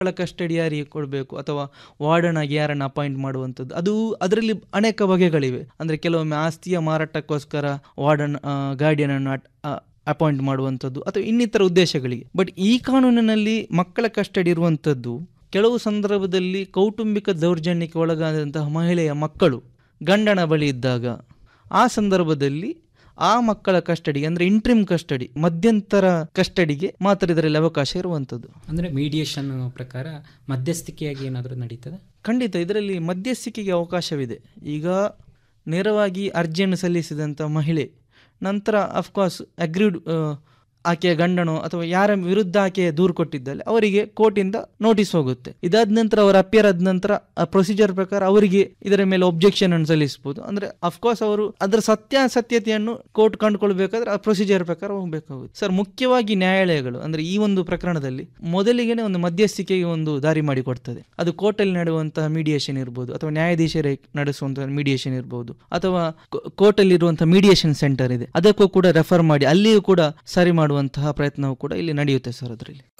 ಮಕ್ಕಳ ಕಸ್ಟಡಿ ಯಾರಿಗೆ ಕೊಡಬೇಕು ಅಥವಾ ವಾರ್ಡನ್ ಆಗಿ ಯಾರನ್ನು ಅಪಾಯಿಂಟ್ ಮಾಡುವಂಥದ್ದು ಅದು ಅದರಲ್ಲಿ ಅನೇಕ ಬಗೆಗಳಿವೆ ಅಂದರೆ ಕೆಲವೊಮ್ಮೆ ಆಸ್ತಿಯ ಮಾರಾಟಕ್ಕೋಸ್ಕರ ವಾರ್ಡನ್ ಗಾರ್ಡಿಯನ್ ಅನ್ನು ಅಪಾಯಿಂಟ್ ಮಾಡುವಂಥದ್ದು ಅಥವಾ ಇನ್ನಿತರ ಉದ್ದೇಶಗಳಿಗೆ ಬಟ್ ಈ ಕಾನೂನಿನಲ್ಲಿ ಮಕ್ಕಳ ಕಸ್ಟಡಿ ಇರುವಂಥದ್ದು ಕೆಲವು ಸಂದರ್ಭದಲ್ಲಿ ಕೌಟುಂಬಿಕ ದೌರ್ಜನ್ಯಕ್ಕೆ ಒಳಗಾದಂತಹ ಮಹಿಳೆಯ ಮಕ್ಕಳು ಗಂಡನ ಬಳಿ ಇದ್ದಾಗ ಆ ಸಂದರ್ಭದಲ್ಲಿ ಆ ಮಕ್ಕಳ ಕಸ್ಟಡಿ ಅಂದರೆ ಇಂಟ್ರಿಮ್ ಕಸ್ಟಡಿ ಮಧ್ಯಂತರ ಕಸ್ಟಡಿಗೆ ಮಾತ್ರ ಇದರಲ್ಲಿ ಅವಕಾಶ ಇರುವಂಥದ್ದು ಅಂದರೆ ಮೀಡಿಯೇಷನ್ ಪ್ರಕಾರ ಮಧ್ಯಸ್ಥಿಕೆಯಾಗಿ ಏನಾದರೂ ನಡೀತದೆ ಖಂಡಿತ ಇದರಲ್ಲಿ ಮಧ್ಯಸ್ಥಿಕೆಗೆ ಅವಕಾಶವಿದೆ ಈಗ ನೇರವಾಗಿ ಅರ್ಜಿಯನ್ನು ಸಲ್ಲಿಸಿದಂಥ ಮಹಿಳೆ ನಂತರ ಅಫ್ಕೋರ್ಸ್ ಅಗ್ರೀಡ್ ಆಕೆಯ ಗಂಡನೋ ಅಥವಾ ಯಾರ ವಿರುದ್ಧ ಆಕೆ ದೂರು ಕೊಟ್ಟಿದ್ದಲ್ಲಿ ಅವರಿಗೆ ಕೋರ್ಟಿಂದ ನೋಟಿಸ್ ಹೋಗುತ್ತೆ ಇದಾದ ನಂತರ ಅವರು ಅಪಿಯರ್ ಆದ ನಂತರ ಆ ಪ್ರೊಸೀಜರ್ ಪ್ರಕಾರ ಅವರಿಗೆ ಇದರ ಮೇಲೆ ಒಬ್ಜೆಕ್ಷನ್ ಅನ್ನು ಸಲ್ಲಿಸಬಹುದು ಅಂದ್ರೆ ಅಫ್ಕೋರ್ಸ್ ಅವರು ಅದರ ಸತ್ಯಾಸತ್ಯತೆಯನ್ನು ಕೋರ್ಟ್ ಕಂಡುಕೊಳ್ಬೇಕಾದ್ರೆ ಆ ಪ್ರೊಸೀಜರ್ ಪ್ರಕಾರ ಹೋಗಬೇಕಾಗುತ್ತೆ ಸರ್ ಮುಖ್ಯವಾಗಿ ನ್ಯಾಯಾಲಯಗಳು ಅಂದ್ರೆ ಈ ಒಂದು ಪ್ರಕರಣದಲ್ಲಿ ಮೊದಲಿಗೆನೆ ಒಂದು ಮಧ್ಯಸ್ಥಿಕೆಗೆ ಒಂದು ದಾರಿ ಮಾಡಿಕೊಡ್ತದೆ ಅದು ಕೋರ್ಟಲ್ಲಿ ನಡೆಯುವಂತಹ ಮೀಡಿಯೇಷನ್ ಇರ್ಬೋದು ಅಥವಾ ನ್ಯಾಯಾಧೀಶರೇ ನಡೆಸುವಂತಹ ಮೀಡಿಯೇಷನ್ ಇರ್ಬೋದು ಅಥವಾ ಕೋರ್ಟಲ್ಲಿ ಇರುವಂತಹ ಮೀಡಿಯೇಷನ್ ಸೆಂಟರ್ ಇದೆ ಅದಕ್ಕೂ ಕೂಡ ರೆಫರ್ ಮಾಡಿ ಅಲ್ಲಿಯೂ ಕೂಡ ಸರಿ ಮಾಡುವಂತಹ ಪ್ರಯತ್ನವೂ ಕೂಡ ಇಲ್ಲಿ ನಡೆಯುತ್ತೆ ಸರ್ ಅದರಲ್ಲಿ